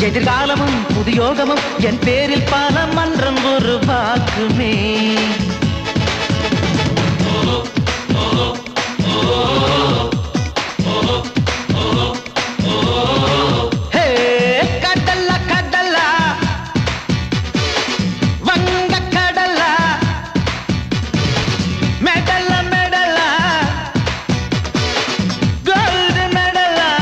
எதிர்காலமும் புதியோகமும் என் பேரில் பல மன்றம் ஒரு வாக்குமே ஹே, கடலா கடலா வங்க கடலா மெடல மெடலா கோல்டு மெடலா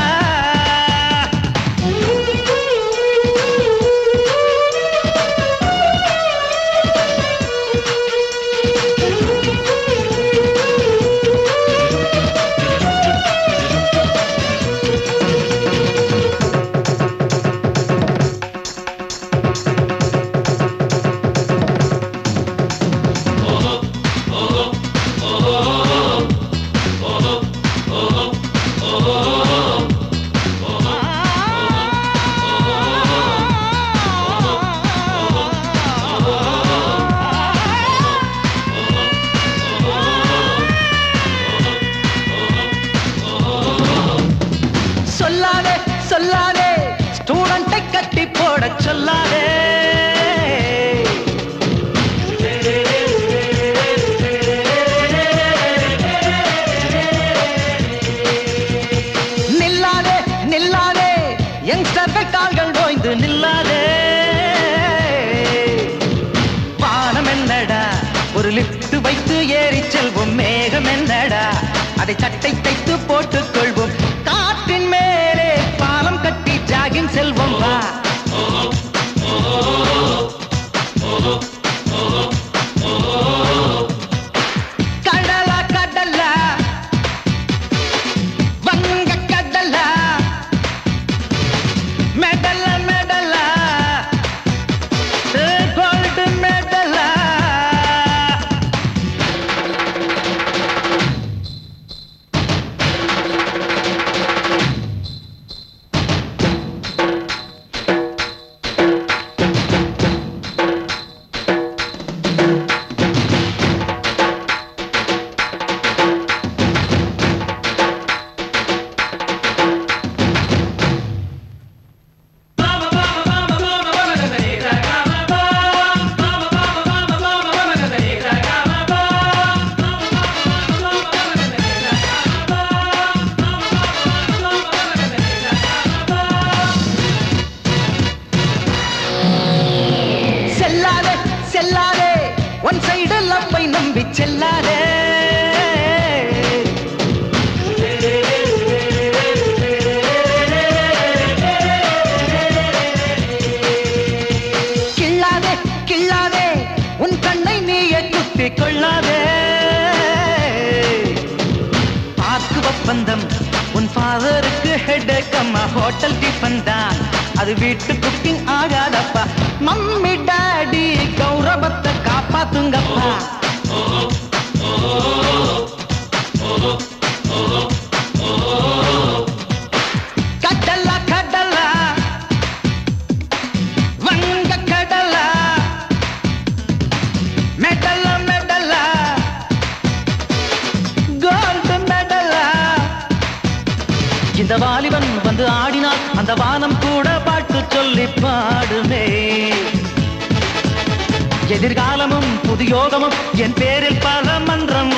சொல்லாதே சொல்லாதே ஸ்டூடெண்ட்டை கட்டி போட சொல்லாதே நில்லாதே நில்லாதே யங்ஸ்டர்கள் கால்கள் ஓய்ந்து நில்லாதே வானம் என்னடா ஒரு லிப்ட் வைத்து ஏறி செல்வோம் மேகம் என்னடா அதை சட்டை தைத்து போட்டுக் கொள்வோம் காற்றின் மேலே பாலம் கட்டி ஜாகிங் செல்வோம் வா கடலா கடலா வங்க கடலா மெடல மெடலா கோல்டு மெடலா செல்லாதே செல்லாதே ஒன் சைடு லவ்வை நம்பி செல்லாதே கிள்ளாதே கிள்ளாதே உன் கண்ணை நீயே குத்திக் கொள்ளாதே பார்க்கு ஒப்பந்தம் உன் ஃபாதருக்கு ஹெட் அம்மா ஹோட்டல் டிஃபன் தான் அது வீட்டு குக்கிங் ஆகாதப்பா மம்மி டாடி கௌரவத்தை காப்பாத்துங்கப்பா கடலா கடலா வங்க கடலா மெடல மெடலா கோல்டு மெடலா இந்த வாலிபன் வந்து ஆடினால் அந்த வானம் கூட பாட்டு சொல்லி பாடுமே எதிர்காலமும் புதியோகமும் என் பேரில் பல மன்றம்